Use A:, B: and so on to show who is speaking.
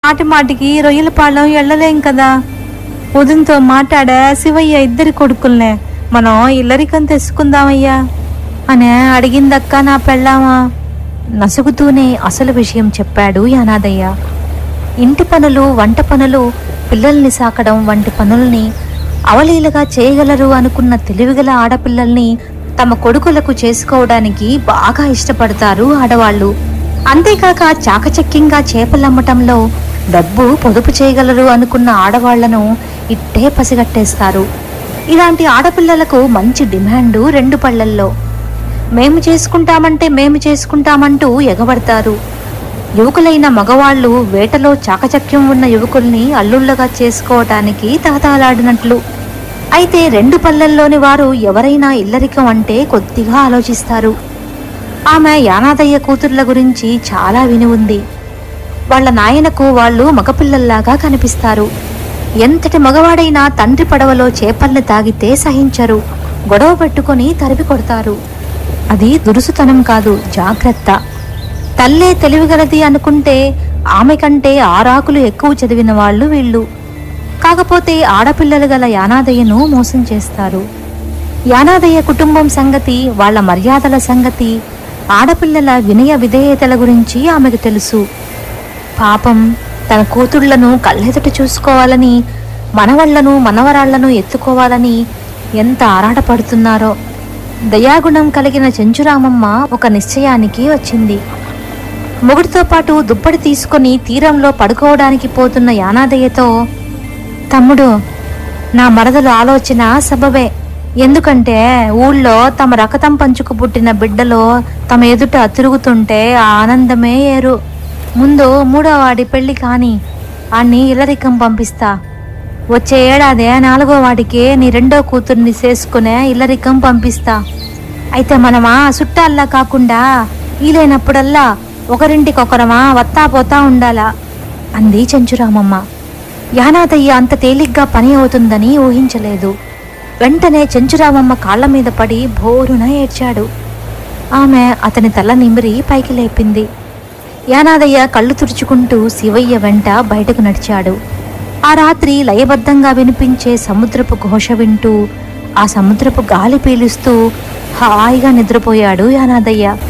A: మాటి మాటికి రొయ్యల పాలెం వెళ్ళలేం కదా ఉదయంతో మాట్లాడా శివయ్య ఇద్దరి కొడుకుల్నే మనం ఇల్లరికం తెచ్చుకుందామయ్యా అనే అడిగిందక్క నా పెళ్ళామా
B: నసుగుతూనే అసలు విషయం చెప్పాడు యానాదయ్య ఇంటి పనులు వంట పనులు పిల్లల్ని సాకడం వంటి పనుల్ని అవలీలగా చేయగలరు అనుకున్న తెలివిగల ఆడపిల్లల్ని తమ కొడుకులకు చేసుకోవడానికి బాగా ఇష్టపడతారు ఆడవాళ్ళు అంతేకాక చాకచక్యంగా చేపలమ్మటంలో డబ్బు పొదుపు చేయగలరు అనుకున్న ఆడవాళ్లను ఇట్టే పసిగట్టేస్తారు ఇలాంటి ఆడపిల్లలకు మంచి డిమాండు రెండు పళ్ళల్లో మేము చేసుకుంటామంటే మేము చేసుకుంటామంటూ ఎగబడతారు యువకులైన మగవాళ్ళు వేటలో చాకచక్యం ఉన్న యువకుల్ని అల్లుళ్ళగా చేసుకోవటానికి తహతహలాడినట్లు అయితే రెండు పల్లెల్లోని వారు ఎవరైనా ఇల్లరికం అంటే కొద్దిగా ఆలోచిస్తారు ఆమె యానాదయ్య కూతుర్ల గురించి చాలా విని ఉంది వాళ్ళ నాయనకు వాళ్ళు మగపిల్లల్లాగా కనిపిస్తారు ఎంతటి మగవాడైనా తండ్రి పడవలో చేపల్ని తాగితే సహించరు గొడవ పెట్టుకొని తరిమి కొడతారు అది దురుసుతనం కాదు జాగ్రత్త తల్లే తెలివిగలది అనుకుంటే ఆమె కంటే ఆరాకులు ఎక్కువ చదివిన వాళ్ళు వీళ్ళు కాకపోతే ఆడపిల్లలు గల యానాదయ్యను మోసం చేస్తారు యానాదయ్య కుటుంబం సంగతి వాళ్ళ మర్యాదల సంగతి ఆడపిల్లల వినయ విధేయతల గురించి ఆమెకు తెలుసు పాపం తన కూతుళ్లను కళ్ళెదుట చూసుకోవాలని మనవళ్లను మనవరాళ్లను ఎత్తుకోవాలని ఎంత ఆరాటపడుతున్నారో దయాగుణం కలిగిన చెంచురామమ్మ ఒక నిశ్చయానికి వచ్చింది మొగుడితో పాటు దుప్పటి తీసుకొని తీరంలో పడుకోవడానికి పోతున్న యానాదయ్యతో తమ్ముడు నా మరదలు ఆలోచన సబబే ఎందుకంటే ఊళ్ళో తమ రకతం పంచుకు పుట్టిన బిడ్డలో తమ ఎదుట తిరుగుతుంటే ఆ ఆనందమే ఏరు ముందు మూడో వాడి పెళ్లి కాని ఆణ్ణి ఇల్లరికం పంపిస్తా వచ్చే ఏడాదే నాలుగో వాడికి నీ రెండో కూతుర్ని చేసుకునే ఇల్లరికం పంపిస్తా అయితే మనమా చుట్టాల్లా కాకుండా వీలైనప్పుడల్లా ఒకరింటికొకరమా వత్తా పోతా ఉండాలా అంది చెంచురామమ్మ యానాదయ్య అంత తేలిగ్గా పని అవుతుందని ఊహించలేదు వెంటనే చెంచురామమ్మ కాళ్ళ మీద పడి భోరున ఏడ్చాడు ఆమె అతని తల నిమిరి పైకి లేపింది యానాదయ్య కళ్ళు తుడుచుకుంటూ శివయ్య వెంట బయటకు నడిచాడు ఆ రాత్రి లయబద్ధంగా వినిపించే సముద్రపు ఘోష వింటూ ఆ సముద్రపు గాలి పీలుస్తూ హాయిగా నిద్రపోయాడు యానాదయ్య